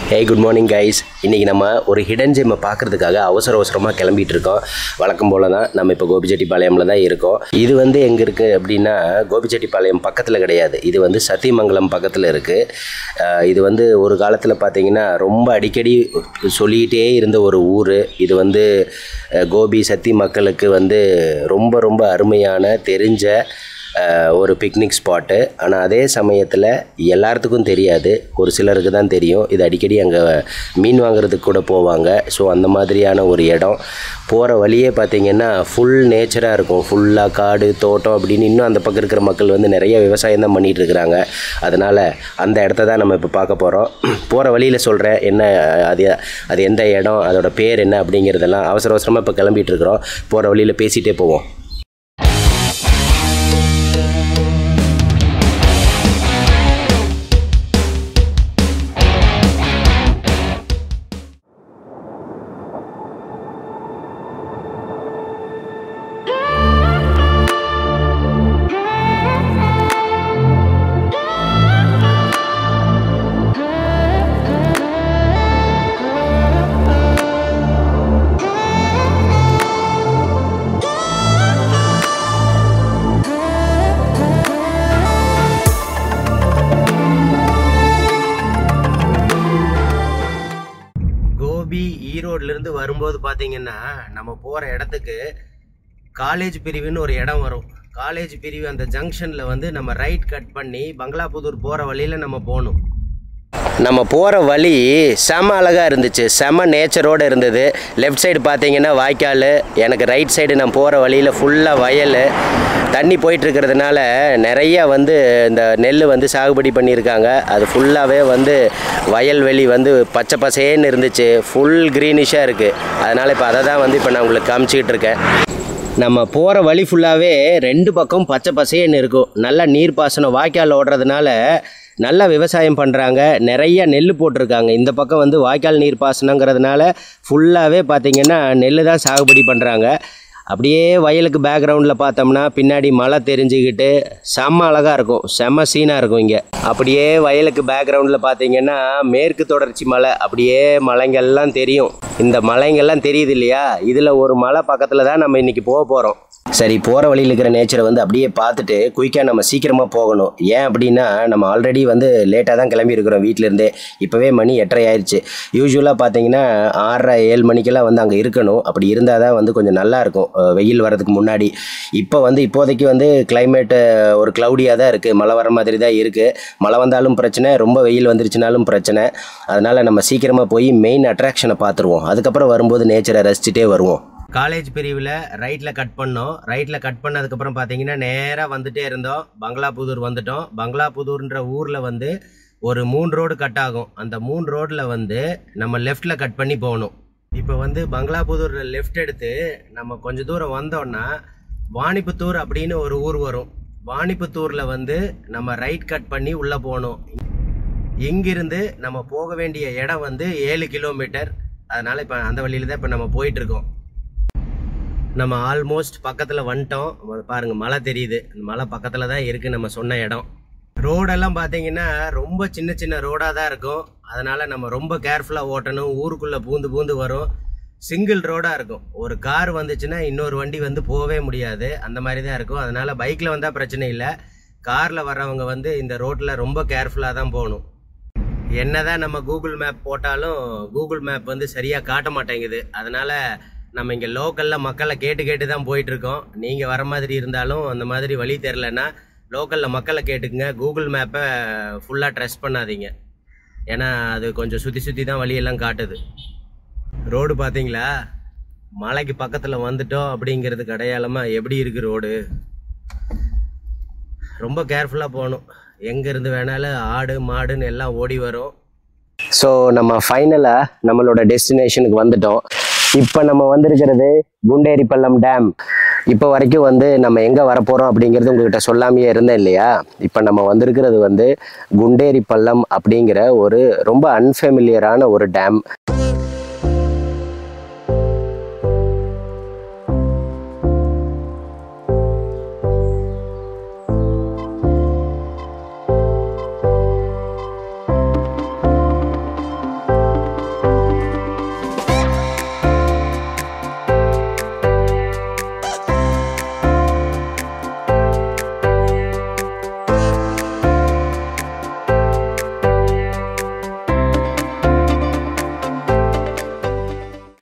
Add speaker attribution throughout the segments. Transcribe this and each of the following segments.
Speaker 1: ஹே good morning guys இன்றைக்கி நம்ம ஒரு ஹிடன் ஜெம்மை பார்க்குறதுக்காக அவசர அவசரமாக கிளம்பிட்டு இருக்கோம் வழக்கம் போல தான் நம்ம இப்போ கோபிச்செட்டிப்பாளையமில் தான் இருக்கோம் இது வந்து எங்கே இருக்குது அப்படின்னா கோபிச்செட்டிப்பாளையம் பக்கத்தில் கிடையாது இது வந்து சத்தியமங்கலம் பக்கத்தில் இருக்குது இது வந்து ஒரு காலத்தில் பார்த்தீங்கன்னா ரொம்ப அடிக்கடி சொல்லிக்கிட்டே இருந்த ஒரு ஊர் இது வந்து அஹ், கோபி சத்தி மக்களுக்கு வந்து ரொம்ப ரொம்ப அருமையான தெரிஞ்ச அஹ், ஒரு பிக்னிக் ஸ்பாட்டு ஆனால் அதே சமயத்தில் எல்லாத்துக்கும் தெரியாது ஒரு சிலருக்கு தான் தெரியும் இது அடிக்கடி அங்கே மீன் வாங்குறதுக்கு கூட போவாங்க ஸோ அந்த மாதிரியான ஒரு இடம் போகிற வழியே பார்த்திங்கன்னா ஃபுல் நேச்சராக இருக்கும் ஃபுல்லாக காடு தோட்டம் அப்படின்னு இன்னும் அந்த பக்கம் இருக்கிற மக்கள் வந்து நிறைய விவசாயம் தான் பண்ணிகிட்டு இருக்கிறாங்க அதனால் அந்த இடத்த தான் நம்ம இப்போ பார்க்க போகிறோம் போகிற வழியில் சொல்கிறேன் என்ன அது அது எந்த இடம் அதோட பேர் என்ன அப்படிங்கிறதெல்லாம் அவசர அவசரமாக இப்போ கிளம்பிட்டு இருக்கிறோம் போகிற வழியில் பேசிகிட்டே போவோம் கோபி ஈரோட்லேருந்து வரும்போது பார்த்தீங்கன்னா நம்ம போகிற இடத்துக்கு காலேஜ் பிரிவுன்னு ஒரு இடம் வரும் காலேஜ் பிரிவு அந்த ஜங்ஷனில் வந்து நம்ம ரைட் கட் பண்ணி பங்களாபுதூர் போகிற வழியில் நம்ம போகணும் நம்ம போகிற வழி செம அழகாக இருந்துச்சு செம நேச்சரோடு இருந்தது லெஃப்ட் சைடு பார்த்தீங்கன்னா வாய்க்கால் எனக்கு ரைட் சைடு நான் போகிற வழியில் ஃபுல்லாக வயல் தண்ணி போயிட்டு இருக்கிறதுனால நிறைய வந்து இந்த நெல் வந்து சாகுபடி பண்ணியிருக்காங்க அது ஃபுல்லாகவே வந்து வயல்வெளி வந்து பச்சை பசேன்னு இருந்துச்சு ஃபுல் க்ரீனிஷாக இருக்குது அதனால் இப்போ அதை தான் வந்து இப்போ நான் உங்களுக்கு காமிச்சிக்கிட்டு இருக்கேன் நம்ம போகிற வழி ஃபுல்லாகவே ரெண்டு பக்கம் பச்சை பசேன்னு இருக்கும் நல்லா நீர்ப்பாசனம் வாய்க்கால் ஓடுறதுனால நல்லா விவசாயம் பண்ணுறாங்க நிறைய நெல் போட்டிருக்காங்க இந்த பக்கம் வந்து வாய்க்கால் நீர் பாசனங்கிறதுனால ஃபுல்லாகவே பார்த்திங்கன்னா நெல் தான் சாகுபடி பண்ணுறாங்க அப்படியே வயலுக்கு பேக்ரவுண்டில் பார்த்தோம்னா பின்னாடி மலை தெரிஞ்சுக்கிட்டு செம்ம அழகாக இருக்கும் செம்ம சீனாக இருக்கும் இங்கே அப்படியே வயலுக்கு பேக்ரவுண்டில் பார்த்தீங்கன்னா மேற்கு தொடர்ச்சி மலை அப்படியே மலைங்கள்லாம் தெரியும் இந்த மலைங்கள்லாம் தெரியுது இல்லையா இதில் ஒரு மலை பக்கத்தில் தான் நம்ம இன்றைக்கி போக போகிறோம் சரி போகிற வழியில் இருக்கிற நேச்சரை வந்து அப்படியே பார்த்துட்டு குயிக்காக நம்ம சீக்கிரமாக போகணும் ஏன் அப்படின்னா நம்ம ஆல்ரெடி வந்து லேட்டாக தான் கிளம்பி இருக்கிறோம் வீட்டிலேருந்தே இப்போவே மணி எட்டரை ஆயிடுச்சு யூஸ்வலாக பார்த்தீங்கன்னா ஆறரை ஏழு மணிக்கெல்லாம் வந்து அங்கே இருக்கணும் அப்படி இருந்தால் தான் வந்து கொஞ்சம் நல்லா இருக்கும் அஹ் வெயில் வரதுக்கு முன்னாடி இப்போ வந்து இப்போதைக்கு வந்து climate அஹ், ஒரு க்ளவுடியாக தான் இருக்குது மழை வர மாதிரி தான் இருக்குது மழை வந்தாலும் பிரச்சனை ரொம்ப வெயில் வந்துருச்சுனாலும் பிரச்சனை அதனால் நம்ம சீக்கிரமாக போய் மெயின் அட்ராக்ஷனை பார்த்துருவோம் அதுக்கப்புறம் வரும்போது நேச்சரை ரசிச்சுட்டே வருவோம் காலேஜ் பிரிவில் ரைட்டில் கட் பண்ணோம் ரைட்டில் கட் பண்ணதுக்கப்புறம் பார்த்தீங்கன்னா நேராக வந்துட்டே இருந்தோம் பங்களாபுதூர் வந்துட்டோம் பங்களாபுதூர்ன்ற ஊரில் வந்து ஒரு மூணு ரோடு கட் ஆகும் அந்த மூணு ரோட்டில் வந்து நம்ம லெஃப்டில் கட் பண்ணி போகணும் இப்போ வந்து பங்களாபுதூர் லெஃப்ட் எடுத்து நம்ம கொஞ்சம் தூரம் வந்தோம்னா வாணிப்புத்தூர் அப்படின்னு ஒரு ஊர் வரும் வாணிப்புத்தூரில் வந்து நம்ம ரைட் கட் பண்ணி உள்ளே போகணும் இங்கிருந்து நம்ம போக வேண்டிய இடம் வந்து ஏழு கிலோமீட்டர் அதனால் இப்போ அந்த வழியில தான் இப்போ நம்ம போயிட்டு இருக்கோம் நம்ம ஆல்மோஸ்ட் பக்கத்தில் வந்துட்டோம் ம- பாருங்க மலை தெரியுது இந்த மலை பக்கத்தில் தான் இருக்குது நம்ம சொன்ன இடம் ரோடெல்லாம் பார்த்தீங்கன்னா ரொம்ப சின்ன சின்ன ரோடாக தான் இருக்கும் அதனால் நம்ம ரொம்ப கேர்ஃபுல்லாக ஓட்டணும் ஊருக்குள்ளே பூந்து பூந்து வரும் சிங்கிள் ரோடாக இருக்கும் ஒரு கார் வந்துச்சுன்னா இன்னொரு வண்டி வந்து போகவே முடியாது அந்த மாதிரி தான் இருக்கும் அதனால் பைக்கில் வந்தால் பிரச்சனை இல்லை காரில் வர்றவங்க வந்து இந்த ரோட்டில் ரொம்ப கேர்ஃபுல்லாக தான் போகணும் என்னதான் நம்ம கூகுள் மேப் போட்டாலும் கூகுள் மேப் வந்து சரியாக காட்ட மாட்டேங்குது அதனால நம்ம இங்கே லோக்கலில் மக்களை கேட்டு கேட்டு தான் போயிட்டு இருக்கோம் நீங்கள் வர மாதிரி இருந்தாலும் அந்த மாதிரி வழி தெரிலனா லோக்கலில் மக்களை கேட்டுக்குங்க கூகுள் மேப்பை ஃபுல்லாக ட்ரெஸ் பண்ணாதீங்க ஏன்னா அது கொஞ்சம் சுற்றி சுற்றி தான் வழியெல்லாம் காட்டுது ரோடு பார்த்தீங்களா மலைக்கு பக்கத்தில் வந்துட்டோம் அப்படிங்கிறதுக்கு அடையாளமாக எப்படி இருக்கு ரோடு ரொம்ப கேர்ஃபுல்லாக போகணும் எங்கேருந்து வேணாலும் ஆடு மாடுன்னு எல்லாம் ஓடி வரும் ஸோ நம்ம ஃபைனலாக நம்மளோட டெஸ்டினேஷனுக்கு வந்துட்டோம் இப்போ நம்ம வந்திருக்கிறது குண்டேரி பள்ளம் டேம் இப்போ வரைக்கும் வந்து நம்ம எங்கே வரப்போகிறோம் அப்படிங்கிறது உங்ககிட்ட சொல்லாமையே இருந்தேன் இல்லையா இப்போ நம்ம வந்திருக்கிறது வந்து குண்டேரி பள்ளம் அப்படிங்கிற ஒரு ரொம்ப அன்ஃபெமிலியரான ஒரு டேம்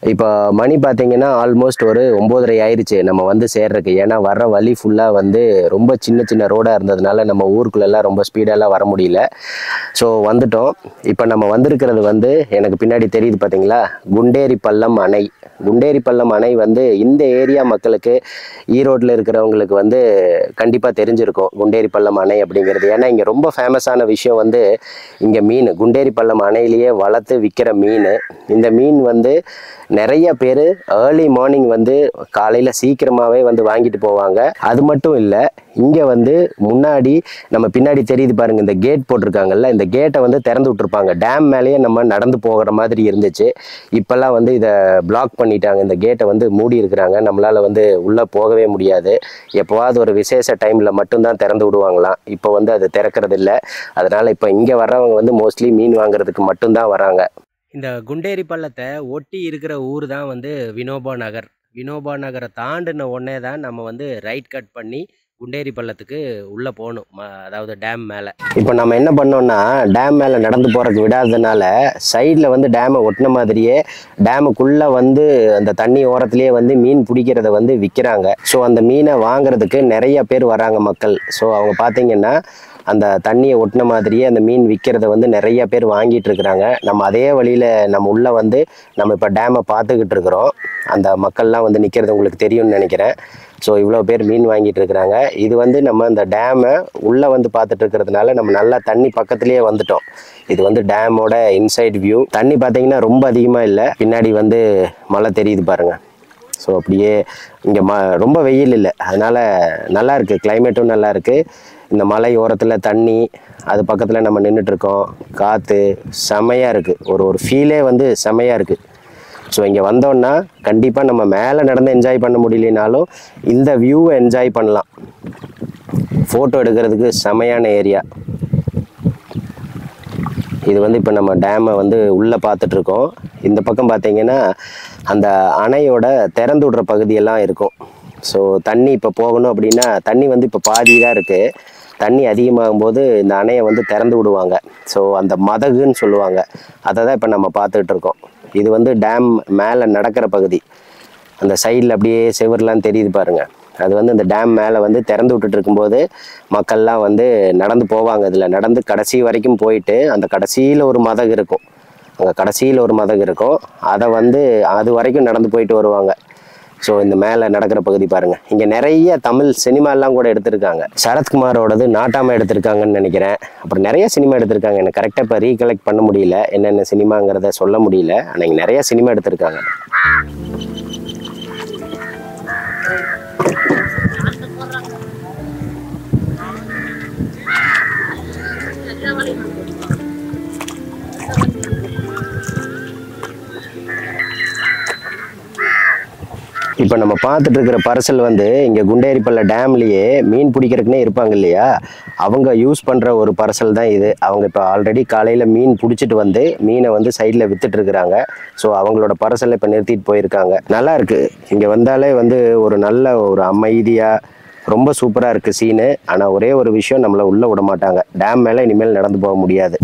Speaker 1: இப்போ மணி பார்த்தீங்கன்னா ஆல்மோஸ்ட் ஒரு ஒம்போதரை ஆயிடுச்சு நம்ம வந்து சேர்றதுக்கு ஏன்னா வர்ற வழி ஃபுல்லாக வந்து ரொம்ப சின்ன சின்ன ரோடாக இருந்ததுனால நம்ம ஊருக்குள்ளெல்லாம் ரொம்ப ஸ்பீடெல்லாம் வர முடியல ஸோ வந்துட்டோம் இப்போ நம்ம வந்திருக்கிறது வந்து எனக்கு பின்னாடி தெரியுது பார்த்தீங்களா குண்டேரி பள்ளம் அணை குண்டேரி பள்ளம் அணை வந்து இந்த ஏரியா மக்களுக்கு ஈரோட்டில் இருக்கிறவங்களுக்கு வந்து கண்டிப்பாக தெரிஞ்சிருக்கும் குண்டேரி பள்ளம் அணை அப்படிங்கிறது ஏன்னா இங்கே ரொம்ப ஃபேமஸான விஷயம் வந்து இங்கே மீன் குண்டேரி பள்ளம் அணையிலேயே வளர்த்து விற்கிற மீன் இந்த மீன் வந்து நிறைய பேர் ஏர்லி மார்னிங் வந்து காலையில் சீக்கிரமாகவே வந்து வாங்கிட்டு போவாங்க அது மட்டும் இல்லை இங்கே வந்து முன்னாடி நம்ம பின்னாடி தெரியுது பாருங்க இந்த கேட் போட்டிருக்காங்கல்ல இந்த கேட்டை வந்து திறந்து விட்டுருப்பாங்க டேம் மேலேயே நம்ம நடந்து போகிற மாதிரி இருந்துச்சு இப்போல்லாம் வந்து இதை பிளாக் பண்ணிட்டாங்க இந்த கேட்டை வந்து மூடி இருக்கிறாங்க நம்மளால் வந்து உள்ளே போகவே முடியாது எப்போவாவது ஒரு விசேஷ டைமில் மட்டும்தான் திறந்து விடுவாங்களாம் இப்போ வந்து அது திறக்கிறது இல்லை அதனால் இப்போ இங்கே வர்றவங்க வந்து மோஸ்ட்லி மீன் வாங்குறதுக்கு மட்டும்தான் வராங்க இந்த குண்டேரி பள்ளத்தை ஒட்டி இருக்கிற ஊர் தான் வந்து வினோபா நகர் வினோபா நகரை தாண்டின உடனே தான் நம்ம வந்து ரைட் கட் பண்ணி குண்டேரி பள்ளத்துக்கு உள்ளே போகணும் ம- அதாவது டேம் மேலே இப்போ நம்ம என்ன பண்ணோம்னா டேம் மேலே நடந்து போகிறதுக்கு விடாததுனால சைடில் வந்து டேமை ஒட்டின மாதிரியே டேமுக்குள்ளே வந்து அந்த தண்ணி ஓரத்துலேயே வந்து மீன் பிடிக்கிறத வந்து விற்கிறாங்க ஸோ அந்த மீனை வாங்குறதுக்கு நிறைய பேர் வராங்க மக்கள் ஸோ அவங்க பார்த்தீங்கன்னா அந்த தண்ணியை ஒட்டின மாதிரியே அந்த மீன் விற்கிறத வந்து நிறைய பேர் வாங்கிட்டு இருக்கிறாங்க நம்ம அதே வழியில் நம்ம உள்ளே வந்து நம்ம இப்போ டேமை பார்த்துக்கிட்டு இருக்கிறோம் அந்த மக்கள்லாம் வந்து நிற்கிறது உங்களுக்கு தெரியும்னு நினைக்கிறேன் ஸோ இவ்வளோ பேர் மீன் வாங்கிட்டு இருக்கிறாங்க இது வந்து நம்ம இந்த டேமை உள்ளே வந்து பார்த்துட்டு இருக்கிறதுனால நம்ம நல்லா தண்ணி பக்கத்துலேயே வந்துட்டோம் இது வந்து டேமோட இன்சைட் வியூ தண்ணி பார்த்தீங்கன்னா ரொம்ப அதிகமாக இல்லை பின்னாடி வந்து மழை தெரியுது பாருங்க ஸோ அப்படியே இங்கே ம ரொம்ப வெயில் இல்லை அதனால் நல்லா இருக்குது கிளைமேட்டும் நல்லா இருக்குது இந்த மலை ஓரத்தில் தண்ணி அது பக்கத்தில் நம்ம நின்றுட்டு இருக்கோம் காற்று செமையாக இருக்குது ஒரு ஒரு ஃபீலே வந்து செமையாக இருக்குது ஸோ இங்கே வந்தோன்னா கண்டிப்பாக நம்ம மேலே நடந்து என்ஜாய் பண்ண முடியலனாலும் இந்த வியூவை என்ஜாய் பண்ணலாம் ஃபோட்டோ எடுக்கிறதுக்கு செமையான ஏரியா இது வந்து இப்போ நம்ம டேமை வந்து உள்ளே பார்த்துட்ருக்கோம் இந்த பக்கம் பார்த்தீங்கன்னா அந்த அணையோட திறந்து விடுற பகுதியெல்லாம் இருக்கும் ஸோ தண்ணி இப்போ போகணும் அப்படின்னா தண்ணி வந்து இப்போ பாதி தான் இருக்குது தண்ணி அதிகமாகும் போது இந்த அணையை வந்து திறந்து விடுவாங்க ஸோ அந்த மதகுன்னு சொல்லுவாங்க அதை தான் இப்போ நம்ம பார்த்துட்டு இருக்கோம் இது வந்து டேம் மேலே நடக்கிற பகுதி அந்த சைடில் அப்படியே செவர்லாம் தெரியுது பாருங்க அது வந்து அந்த டேம் மேலே வந்து திறந்து விட்டுட்டு இருக்கும்போது மக்கள்லாம் வந்து நடந்து போவாங்க இதில் நடந்து கடைசி வரைக்கும் போயிட்டு அந்த கடைசியில் ஒரு மதகு இருக்கும் அங்கே கடைசியில் ஒரு மதகு இருக்கும் அதை வந்து அது வரைக்கும் நடந்து போயிட்டு வருவாங்க ஸோ இந்த மேலே நடக்கிற பகுதி பாருங்க இங்கே நிறைய தமிழ் சினிமாலாம் கூட எடுத்திருக்காங்க சரத்குமாரோடது நாட்டாம எடுத்திருக்காங்கன்னு நினைக்கிறேன் அப்புறம் நிறைய சினிமா எடுத்திருக்காங்க எனக்கு கரெக்டாக இப்போ ரீகலெக்ட் பண்ண முடியல என்னென்ன சினிமாங்கிறத சொல்ல முடியல ஆனால் இங்கே நிறைய சினிமா எடுத்திருக்காங்க இப்போ நம்ம பார்த்துட்டு இருக்கிற பரிசல் வந்து இங்கே குண்டேரிப்பள்ள டேம்லேயே மீன் பிடிக்கிறதுக்குனே இருப்பாங்க இல்லையா அவங்க யூஸ் பண்ணுற ஒரு பரிசல் தான் இது அவங்க இப்போ ஆல்ரெடி காலையில் மீன் பிடிச்சிட்டு வந்து மீனை வந்து சைடில் வித்துட்டு இருக்கிறாங்க ஸோ அவங்களோட பரிசலை இப்போ நிறுத்திட்டு போயிருக்காங்க நல்லா இருக்கு இங்கே வந்தாலே வந்து ஒரு நல்ல ஒரு அமைதியாக ரொம்ப சூப்பராக இருக்குது சீனு ஆனால் ஒரே ஒரு விஷயம் நம்மளை உள்ளே விட மாட்டாங்க டேம் மேலே இனிமேல் நடந்து போக முடியாது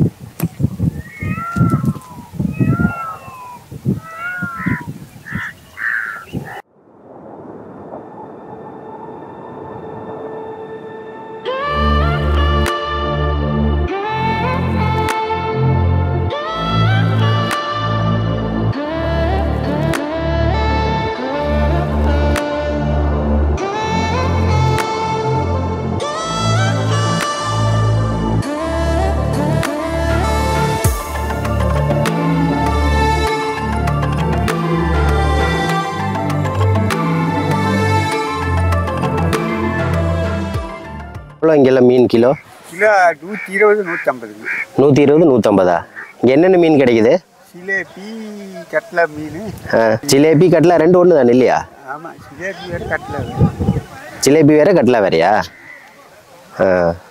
Speaker 1: எவ்வளோ இங்கெல்லாம் மீன் கிலோ
Speaker 2: கிலோ நூற்றி இருபது நூற்றம்பதுங்க
Speaker 1: நூற்றி இருபது நூற்றம்பதா இங்கே என்னென்ன மீன் கிடைக்குது
Speaker 2: சிலேபி கட்லா மீன்
Speaker 1: ஆ, ஜிலேபி கட்லா ரெண்டு ஒன்று தானே இல்லையா
Speaker 2: ஆமாம் சிலேபி வேறு கட்லா
Speaker 1: ஜிலேபி வேற கட்லா வேறையா ஆ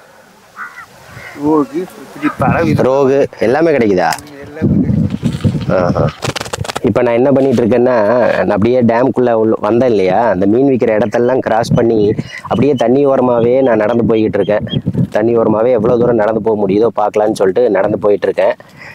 Speaker 2: ஓகு இப்படி பல விதம்
Speaker 1: ரோகு எல்லாமே கிடைக்குதா
Speaker 2: எல்லாமே கிடைக்கும்.
Speaker 1: இப்போ நான் என்ன பண்ணிட்டு இருக்கேன்னா நான் அப்படியே டேம்குள்ளே உள்ள வந்தேன் இல்லையா அந்த மீன் விற்கிற இடத்தெல்லாம் கிராஸ் பண்ணி அப்படியே தண்ணி ஓரமாகவே நான் நடந்து போய்கிட்டு இருக்கேன் தண்ணி ஓரமாகவே எவ்வளோ தூரம் நடந்து போக முடியுதோ பார்க்கலான்னு சொல்லிட்டு நடந்து போயிட்டு இருக்கேன்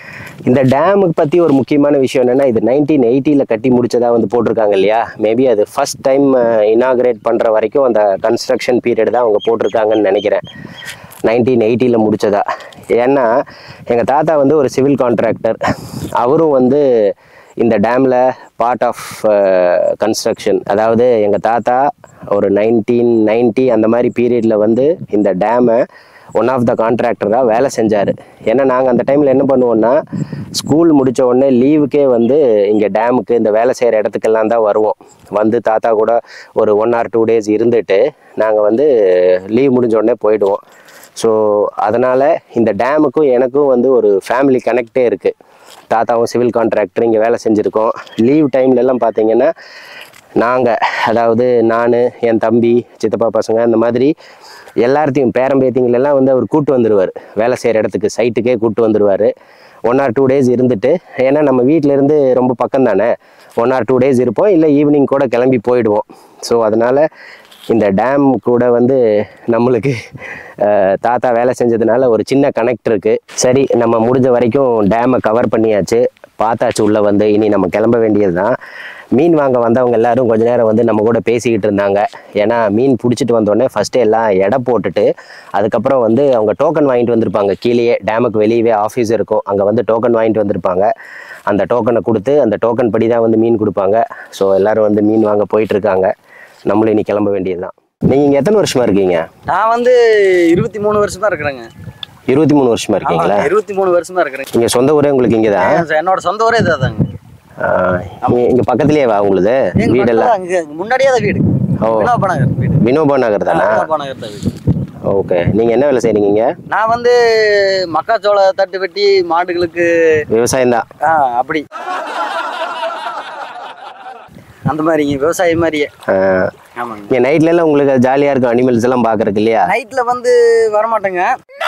Speaker 1: இந்த டேமுக்கு பற்றி ஒரு முக்கியமான விஷயம் என்னென்னா இது நைன்டீன் எயிட்டியில் கட்டி முடிச்சதா வந்து போட்டிருக்காங்க இல்லையா மேபி அது ஃபர்ஸ்ட் டைம் இனாகிரேட் பண்ணுற வரைக்கும் அந்த கன்ஸ்ட்ரக்ஷன் பீரியட் தான் அவங்க போட்டிருக்காங்கன்னு நினைக்கிறேன் நைன்டீன் எயிட்டியில் முடிச்சதா ஏன்னா எங்கள் தாத்தா வந்து ஒரு சிவில் கான்ட்ராக்டர் அவரும் வந்து இந்த டேமில் பார்ட் ஆஃப் கன்ஸ்ட்ரக்ஷன் அதாவது எங்கள் தாத்தா ஒரு நைன்டீன் நைன்ட்டி அந்த மாதிரி பீரியடில் வந்து இந்த டேமை ஒன் ஆஃப் த கான்ட்ராக்டராக வேலை செஞ்சார் ஏன்னா நாங்கள் அந்த டைமில் என்ன பண்ணுவோம்னா ஸ்கூல் முடித்த உடனே லீவுக்கே வந்து இங்கே டேமுக்கு இந்த வேலை செய்கிற இடத்துக்கெல்லாம் தான் வருவோம் வந்து தாத்தா கூட ஒரு ஒன் ஆர் டூ டேஸ் இருந்துட்டு நாங்கள் வந்து லீவ் முடிஞ்ச உடனே போயிடுவோம் ஸோ அதனால் இந்த டேமுக்கும் எனக்கும் வந்து ஒரு ஃபேமிலி கனெக்டே இருக்குது தாத்தாவும் சிவில் கான்ட்ராக்டர் இங்கே வேலை செஞ்சுருக்கோம் லீவ் டைம்லலாம் பார்த்தீங்கன்னா நாங்கள் அதாவது நான் என் தம்பி சித்தப்பா பசங்க இந்த மாதிரி எல்லார்த்தையும் பேரம்பேத்திங்களெல்லாம் வந்து அவர் கூட்டு வந்துடுவார் வேலை செய்கிற இடத்துக்கு சைட்டுக்கே கூட்டு வந்துடுவார் ஒன் ஆர் டூ டேஸ் இருந்துட்டு ஏன்னா நம்ம வீட்ல இருந்து ரொம்ப பக்கம் தானே ஒன் ஆர் டூ டேஸ் இருப்போம் இல்லை ஈவினிங் கூட கிளம்பி போயிடுவோம் ஸோ அதனால் இந்த டேம் கூட வந்து நம்மளுக்கு அஹ், தாத்தா வேலை செஞ்சதுனால ஒரு சின்ன கனெக்ட் இருக்கு சரி நம்ம முடிஞ்ச வரைக்கும் டேமை கவர் பண்ணியாச்சு பார்த்தாச்சு உள்ள வந்து இனி நம்ம கிளம்ப வேண்டியது தான் மீன் வாங்க வந்தவங்க எல்லாரும் கொஞ்ச நேரம் வந்து நம்ம கூட பேசிக்கிட்டு இருந்தாங்க ஏன்னா மீன் பிடிச்சிட்டு வந்தோடனே ஃபஸ்ட்டு எல்லாம் எடை போட்டுட்டு அதுக்கப்புறம் வந்து அவங்க டோக்கன் வாங்கிட்டு வந்திருப்பாங்க கீழேயே டேமுக்கு வெளியவே ஆஃபீஸ் இருக்கும் அங்கே வந்து டோக்கன் வாங்கிட்டு வந்திருப்பாங்க அந்த டோக்கனை கொடுத்து அந்த டோக்கன் படி தான் வந்து மீன் கொடுப்பாங்க ஸோ எல்லாரும் வந்து மீன் வாங்க போயிட்டு இருக்காங்க நம்மளும் இனி கிளம்ப வேண்டியதுதான் நீங்க இங்க எத்தனை வருஷமா இருக்கீங்க
Speaker 3: நான் வந்து இருபத்தி மூணு வருஷமா இருக்கிறேங்க
Speaker 1: இருபத்தி மூணு வருஷமா இருக்கீங்களா
Speaker 3: இருபத்தி மூணு வருஷமா இருக்கிறேங்க
Speaker 1: இங்க சொந்த ஊரே உங்களுக்கு இங்கதான்
Speaker 3: என்னோட சொந்த ஊரே இதாதாங்க
Speaker 1: ஆஹ், இங்க- இங்க பக்கத்துலயே வா உங்களுது
Speaker 3: எங்க
Speaker 1: வீடெல்லாம்
Speaker 3: பக்கத்துல அங்க முன்னாடியே தான் வீடு
Speaker 1: ஓ.
Speaker 3: வினோபா நகர் வீடு
Speaker 1: வினோபா நகர் தானா
Speaker 3: வினோபா நகர் தான் வீடு
Speaker 1: ஓகே நீங்க என்ன வேலை செய்றீங்க இங்க
Speaker 3: நான் வந்து மக்காச்சோள தட்டு வெட்டி மாடுகளுக்கு
Speaker 1: விவசாயம் தான்
Speaker 3: ஆ அப்படி அந்த மாதிரிங்க விவசாயி மாதிரியே ஆமாங்க
Speaker 1: இங்க நைட்ல எல்லாம் உங்களுக்கு ஜாலியா இருக்கும் அனிமல்ஸ் எல்லாம் பாக்குறதுக்கு இல்லையா
Speaker 3: நைட்ல வந்து வரமாட்டேங்க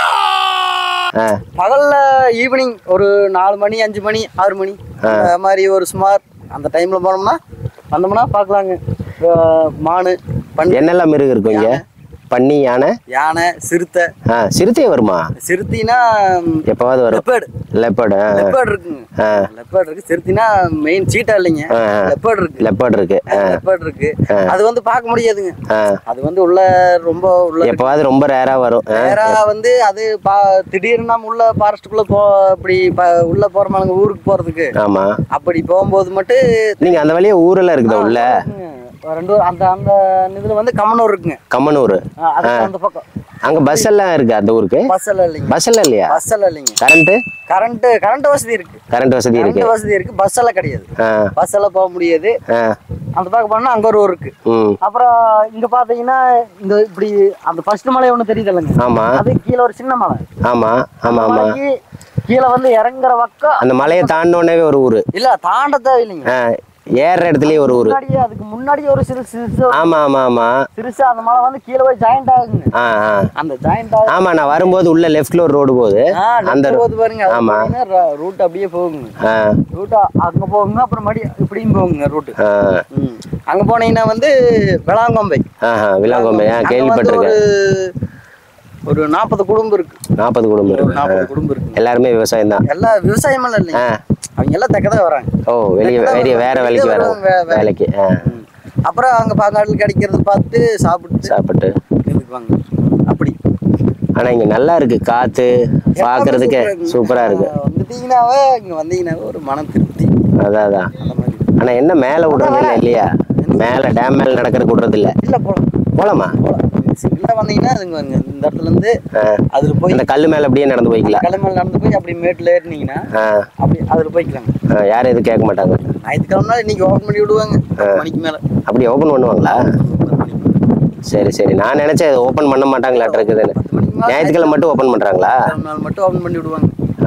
Speaker 1: ஆ.
Speaker 3: பகல்ல ஈவினிங் ஒரு நாலு மணி அஞ்சு மணி ஆறு மணி அந்த மாதிரி ஒரு சுமார் அந்த டைம்ல போனோம்னா வந்தோம்னா பார்க்கலாங்க அஹ் மானு பன்றி
Speaker 1: என்னெல்லாம் மிருகம் இருக்கும் இங்க பன்னி யானை
Speaker 3: யானை சிறுத்தை
Speaker 1: ஆ சிறுத்தை வருமா
Speaker 3: சிறுத்தினா
Speaker 1: எப்பவாவது வரும்
Speaker 3: லெப்பர்டு
Speaker 1: லெப்பர்டு
Speaker 3: லெப்பர்டு இருக்குங்க
Speaker 1: ஆ.
Speaker 3: லெப்பர்டு இருக்கு சிறுத்தினா மெயின் சீட்டா இல்லைங்க
Speaker 1: ஆ, ஆ.
Speaker 3: லெப்பர்டு இருக்கு
Speaker 1: லெப்பர்டு இருக்கு ஆ,
Speaker 3: லெப்பர்டு இருக்கு அது வந்து பார்க்க முடியாதுங்க
Speaker 1: ஆ.
Speaker 3: அது வந்து உள்ள ரொம்ப உள்ள
Speaker 1: எப்பவாவது ரொம்ப ரேரா வரும் ஆ,
Speaker 3: நேரா வந்து அது பா திடீர்னு நம்ம உள்ள ஃபாரஸ்ட்டுக்குள்ள போ இப்படி ப- உள்ள போறோமாங்க ஊருக்கு போறதுக்கு
Speaker 1: ஆமா
Speaker 3: அப்படி போகும்போது மட்டும்
Speaker 1: நீங்க அந்த வழியே ஊரெல்லாம் இருக்குதா உள்ள
Speaker 3: இருக்குங்க. ரெண்டு அந்த அந்த இதுல வந்து கம்மனூர் இருக்குங்க
Speaker 1: கம்மனூர்
Speaker 3: ஆ, அதுக்கு அந்த பக்கம்
Speaker 1: அங்க பஸ் எல்லாம் இருக்கு அந்த ஊருக்கு
Speaker 3: பஸ் எல்லாம் இல்லைங்க
Speaker 1: பஸ் எல்லாம் இல்லையா
Speaker 3: பஸ் எல்லாம் இல்லைங்க
Speaker 1: கரண்ட்
Speaker 3: கரண்ட் கரண்ட் வசதி இருக்கு
Speaker 1: கரண்ட் வசதி இருக்கு
Speaker 3: கரண்ட் வசதி இருக்கு பஸ் எல்லாம் கிடையாது
Speaker 1: ஆ
Speaker 3: பஸ் எல்லாம் போக முடியாது
Speaker 1: ஆ
Speaker 3: அந்த பக்கம் போனா அங்க ஒரு ஊர் இருக்கு
Speaker 1: ம்
Speaker 3: அப்புறம் இங்க பாத்தீங்கன்னா இந்த இப்படி அந்த ஃபர்ஸ்ட் மலை ஒண்ணு தெரியுது இல்லைங்க
Speaker 1: ஆமா
Speaker 3: அது கீழே ஒரு சின்ன மலை
Speaker 1: ஆமா ஆமா ஆமா
Speaker 3: மலைக்கு கீழே வந்து இறங்குற பக்கம்
Speaker 1: அந்த மலையை தாண்டினோடனே ஒரு ஊரு
Speaker 3: இல்ல தாண்ட தேவையில்லைங்க
Speaker 1: ஆ ஏறுற இடத்துலயே ஒரு ஊரு
Speaker 3: முன்னாடியே அதுக்கு முன்னாடியே ஒரு சிறு சிறுசு
Speaker 1: ஆமா ஆமா ஆமா
Speaker 3: சிறுசா அந்த மலை வந்து கீழே போய் ஜாயிண்ட் ஆகுங்க
Speaker 1: ஆ ஆ
Speaker 3: அந்த ஜாயிண்ட் ஆகு
Speaker 1: ஆமா நான் வரும்போது உள்ள லெஃப்ட்ல ஒரு ரோடு போகுது அந்த
Speaker 3: அந்த போது பாருங்க
Speaker 1: ஆமா.
Speaker 3: ரூட் அப்படியே போகுங்க
Speaker 1: ஆ
Speaker 3: ரூட் அங்க போகுங்க அப்புறம் மறுபடி இப்படியும் போகுங்க ரூட்
Speaker 1: ஆ
Speaker 3: அங்க போனீங்கன்னா வந்து விளாங்கொம்பை
Speaker 1: ஆஹா விலாங்கோம்பை ஆ
Speaker 3: அங்க வந்து
Speaker 1: கேள்விப்பட்டிருக்கேன்
Speaker 3: ஒரு ஒரு நாற்பது குடும்பம் இருக்கு
Speaker 1: நாற்பது குடும்பம்
Speaker 3: ஒரு
Speaker 1: இருக்கு
Speaker 3: நாற்பது குடும்பம் இருக்கு
Speaker 1: எல்லாருமே விவசாயம் தான்
Speaker 3: எல்லாம் விவசாயம் எல்லாம் இல்லைங்க
Speaker 1: ஆ
Speaker 3: அவங்க எல்லாம் தெக்கதான் வராங்க
Speaker 1: ஓ வெளியே வெளியே வேற வேலைக்கு
Speaker 3: வெளியே
Speaker 1: வர
Speaker 3: வே- வே-
Speaker 1: வேலைக்கு ஆ
Speaker 3: ம். அப்புறம் அங்க பாங்காட்டில் கிடைக்கிறத பார்த்து சாப்பிட்டு
Speaker 1: சாப்பிட்டு
Speaker 3: இருந்துக்குவாங்க அப்படி
Speaker 1: ஆனா இங்க நல்லா இருக்கு காத்து பாக்குறதுக்கு சூப்பரா இருக்கு
Speaker 3: ஆ, வந்துட்டீங்கன்னாவே இங்க வந்தீங்கன்னாவே ஒரு மன திருப்தி
Speaker 1: அதான் அதான்
Speaker 3: அந்த மாதிரி
Speaker 1: ஆனா என்ன மேல விடுறது இல்ல இல்லையா மேல டேம் மேல நடக்கிற விடுறது இல்ல
Speaker 3: இல்ல போலாம்
Speaker 1: போலாமா
Speaker 3: போலாம் சிங்கிளா வந்தீங்கன்னா அதுங்க வாங்க இந்த இடத்துல இருந்து
Speaker 1: ஆ.
Speaker 3: அதுல போய்
Speaker 1: இந்த கல்லு மேல அப்படியே நடந்து போய்க்கலாம்
Speaker 3: கிளம்பல நடந்து போய் அப்படி மேட்டில் ஏறினீங்கன்னா
Speaker 1: ஆ,
Speaker 3: அப்படி அதுல போய்க்கலாங்க
Speaker 1: ஆ, யாரும் எதுவும் கேட்க மாட்டாங்க
Speaker 3: ஞாயிற்றுக்கிழமை இன்னைக்கு ஓப்பன் பண்ணி விடுவாங்க பத்து மணிக்கு மேல
Speaker 1: அப்படி ஓபன் பண்ணுவாங்களா
Speaker 3: பத்து மணிக்கு
Speaker 1: சரி சரி நான் நினைச்சேன் ஓபன் பண்ண மாட்டாங்களாட்டு இருக்குதுன்னு
Speaker 3: பத்து மணிக்கு மேல
Speaker 1: ஞாயிற்றுக்கிழமை மட்டும் ஓபன் பண்றாங்களா
Speaker 3: ஞாயிற்றுக்கிழமை நாள் மட்டும் ஓப்பன் பண்ணி விடுவாங்க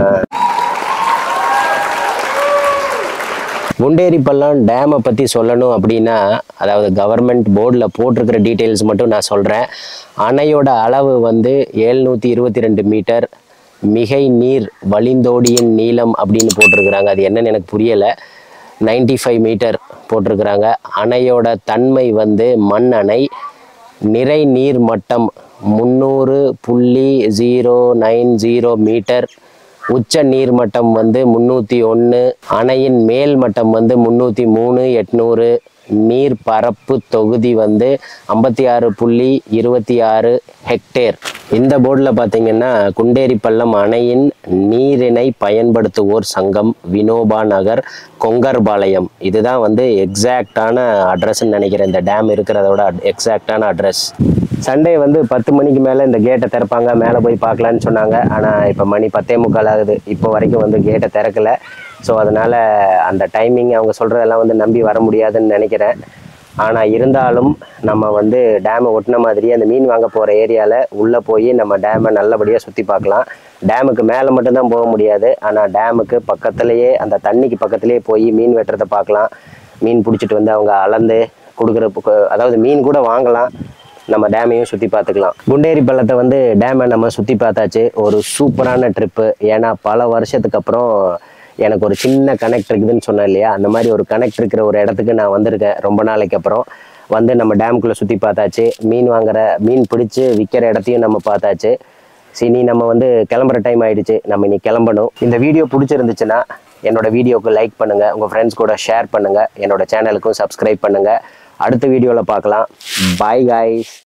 Speaker 1: முண்டேரி பள்ளம் டேமை பற்றி சொல்லணும் அப்படின்னா அதாவது கவர்மெண்ட் போர்டில் போட்டிருக்கிற டீட்டெயில்ஸ் மட்டும் நான் சொல்கிறேன் அணையோட அளவு வந்து ஏழ்நூற்றி இருபத்தி ரெண்டு மீட்டர் மிகை நீர் வழிந்தோடியின் நீளம் அப்படின்னு போட்டிருக்கிறாங்க அது என்னன்னு எனக்கு புரியலை 95 ஃபைவ் மீட்டர் போட்டிருக்கிறாங்க அணையோட தன்மை வந்து மண் அணை நிறை நீர் மட்டம் முந்நூறு புள்ளி ஜீரோ நைன் ஜீரோ மீட்டர் உச்ச நீர்மட்டம் வந்து முந்நூற்றி ஒன்று அணையின் மேல் மட்டம் வந்து முந்நூற்றி மூணு எட்நூறு நீர் பரப்பு தொகுதி வந்து ஐம்பத்தி ஆறு புள்ளி இருபத்தி ஆறு ஹெக்டேர் இந்த போர்டில் பார்த்தீங்கன்னா குண்டேரி பள்ளம் அணையின் நீரினை பயன்படுத்துவோர் சங்கம் வினோபா நகர் கொங்கர்பாளையம் இதுதான் வந்து எக்ஸாக்டான அட்ரஸ்ன்னு நினைக்கிறேன் இந்த டேம் இருக்கிறதோட எக்ஸாக்டான அட்ரஸ் சண்டே வந்து பத்து மணிக்கு மேலே இந்த கேட்டை திறப்பாங்க மேலே போய் பார்க்கலான்னு சொன்னாங்க ஆனால் இப்போ மணி பத்தே முக்கால் ஆகுது இப்போ வரைக்கும் வந்து கேட்டை திறக்கல ஸோ அதனால் அந்த டைமிங் அவங்க சொல்கிறதெல்லாம் வந்து நம்பி வர முடியாதுன்னு நினைக்கிறேன் ஆனால் இருந்தாலும் நம்ம வந்து டேமை ஒட்டின மாதிரியே அந்த மீன் வாங்க போகிற ஏரியாவில் உள்ளே போய் நம்ம டேமை நல்லபடியாக சுற்றி பார்க்கலாம் டேமுக்கு மேலே மட்டும்தான் போக முடியாது ஆனால் டேமுக்கு பக்கத்துலேயே அந்த தண்ணிக்கு பக்கத்துலேயே போய் மீன் வெட்டுறதை பார்க்கலாம் மீன் பிடிச்சிட்டு வந்து அவங்க அளந்து கொடுக்குற புக்க- அதாவது மீன் கூட வாங்கலாம் நம்ம டேமையும் சுற்றி பார்த்துக்கலாம் குண்டேரி பள்ளத்தை வந்து டேமை நம்ம சுற்றி பார்த்தாச்சு ஒரு சூப்பரான ட்ரிப்பு ஏன்னா பல வருஷத்துக்கு அப்புறம் எனக்கு ஒரு சின்ன கனெக்ட் இருக்குதுன்னு சொன்னேன் இல்லையா அந்த மாதிரி ஒரு கனெக்ட் இருக்கிற ஒரு இடத்துக்கு நான் வந்திருக்கேன் ரொம்ப நாளைக்கு அப்புறம் வந்து நம்ம டேமுக்குள்ளே சுற்றி பார்த்தாச்சு மீன் வாங்குற மீன் பிடிச்சி விற்கிற இடத்தையும் நம்ம பார்த்தாச்சு சரி நீ நம்ம வந்து கிளம்புற டைம் ஆயிடுச்சு நம்ம இனி கிளம்பணும் இந்த வீடியோ பிடிச்சிருந்துச்சுன்னா என்னோட வீடியோக்கு லைக் பண்ணுங்க உங்க ஃப்ரெண்ட்ஸ் கூட ஷேர் பண்ணுங்க என்னோட சேனலுக்கும் சப்ஸ்கிரைப் பண்ணுங்க அடுத்த வீடியோவில் பார்க்கலாம் பாய் காய்ஸ்